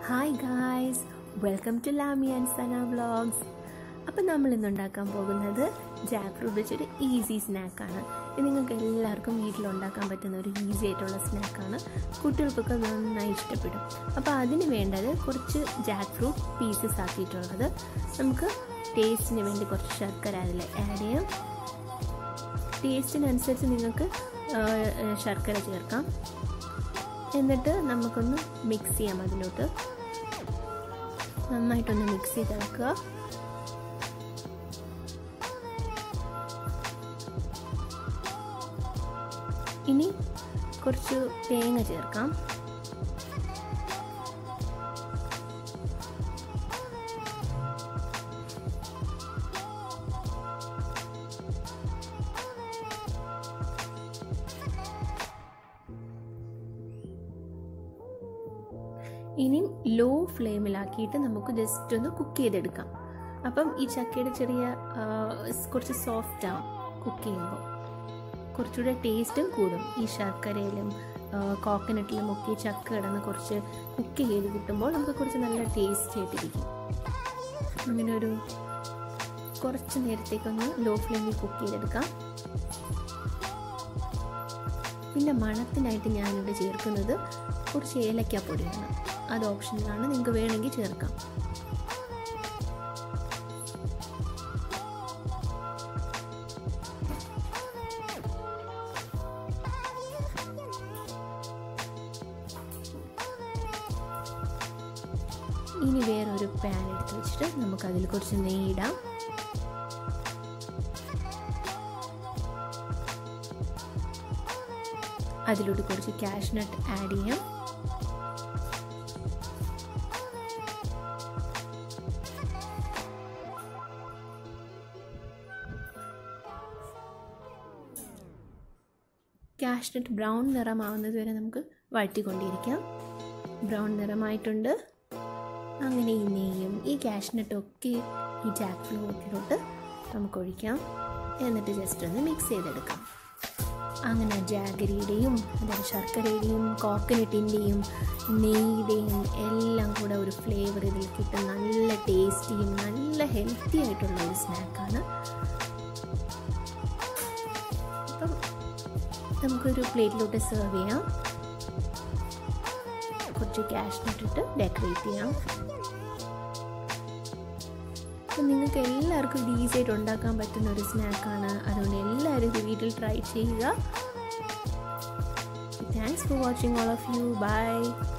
hi guys welcome to Lami and Sana vlogs അപ്പം നമ്മൾ ഇന്ന് ഉണ്ടാക്കാൻ പോകുന്നത് ജാക്ക് ഫ്രൂട്ട് വെച്ചൊരു ഈസി സ്നാക്കാണ് ഇത് നിങ്ങൾക്ക് എല്ലാവർക്കും വീട്ടിലുണ്ടാക്കാൻ പറ്റുന്ന ഒരു ഈസി ആയിട്ടുള്ള സ്നാക്കാണ് കുട്ടികൾക്കൊക്കെ നന്നായി ഇഷ്ടപ്പെടും അപ്പോൾ അതിന് വേണ്ടത് കുറച്ച് ജാക്ക് ഫ്രൂട്ട് പീസസ് ആക്കിയിട്ടുള്ളത് നമുക്ക് ടേസ്റ്റിന് വേണ്ടി കുറച്ച് ശർക്കര അതിൽ ആഡ് ചെയ്യാം ടേസ്റ്റിനനുസരിച്ച് നിങ്ങൾക്ക് ശർക്കര ചേർക്കാം എന്നിട്ട് നമുക്കൊന്ന് മിക്സ് ചെയ്യാം അതിലോട്ട് നന്നായിട്ടൊന്ന് മിക്സ് ചെയ്ത് ഇളക്കുക ഇനി കുറച്ച് തേങ്ങ ചേർക്കാം ഇനി ലോ ഫ്ലെയിമിലാക്കിയിട്ട് നമുക്ക് ജസ്റ്റ് ഒന്ന് കുക്ക് ചെയ്തെടുക്കാം അപ്പം ഈ ചക്കയുടെ ചെറിയ കുറച്ച് സോഫ്റ്റ് ആവും കുക്ക് ചെയ്യുമ്പോൾ കുറച്ചുകൂടെ ടേസ്റ്റും കൂടും ഈ ശർക്കരയിലും കോക്കനട്ടിലും ഒക്കെ ചക്ക കിടന്ന് കുറച്ച് കുക്ക് ചെയ്ത് കിട്ടുമ്പോൾ നമുക്ക് കുറച്ച് നല്ല ടേസ്റ്റ് ആയിട്ടിരിക്കും അങ്ങനെ ഒരു കുറച്ച് നേരത്തേക്കൊന്ന് ലോ ഫ്ലെയിമിൽ കുക്ക് ചെയ്തെടുക്കാം പിന്നെ മണത്തിനായിട്ട് ഞാനിവിടെ ചേർക്കുന്നത് കുറച്ച് ഏലക്കാപ്പൊടിയാണ് അത് ഓപ്ഷനിലാണ് നിങ്ങൾക്ക് വേണമെങ്കിൽ ചേർക്കാം ഇനി വേറൊരു പാൻ എടുത്ത് വെച്ചിട്ട് നമുക്കതിൽ കുറച്ച് നെയ്യിടാം അതിലോട്ട് കുറച്ച് കാഷ്നട്ട് ആഡ് ചെയ്യാം കാഷ്നട്ട് ബ്രൗൺ നിറമാവുന്നത് വരെ നമുക്ക് വഴറ്റിക്കൊണ്ടിരിക്കാം ബ്രൗൺ നിറമായിട്ടുണ്ട് അങ്ങനെ ഈ നെയ്യും ഈ കാഷ്നട്ടും ഒക്കെ ഈ ജാക്ക് ഫ്രൂട്ടിലോട്ട് നമുക്ക് ഒഴിക്കാം എന്നിട്ട് ജസ്റ്റ് ഒന്ന് മിക്സ് ചെയ്തെടുക്കാം അങ്ങനെ ജാഗരിയുടെയും അതായത് ശർക്കരയുടെയും കോക്കനട്ടിൻ്റെയും നെയ്യുടെയും എല്ലാം കൂടെ ഒരു ഫ്ലേവർ ഇതിൽ കിട്ടും നല്ല ടേസ്റ്റിയും നല്ല ഹെൽത്തി ആയിട്ടുള്ള ഒരു സ്നാക്കാണ് അപ്പം നമുക്കൊരു പ്ലേറ്റിലോട്ട് സെർവ് ചെയ്യാം കുറച്ച് ക്യാഷ്നട്ട് ഇട്ട് ഡെക്കറേറ്റ് ചെയ്യാം അപ്പം നിങ്ങൾക്ക് എല്ലാവർക്കും ഇത് ഈസി ആയിട്ട് ഉണ്ടാക്കാൻ പറ്റുന്ന ഒരു സ്നാക്കാണ് അതുകൊണ്ട് എല്ലാവരും ഇത് വീട്ടിൽ ട്രൈ ചെയ്യുക thanks for watching all of you by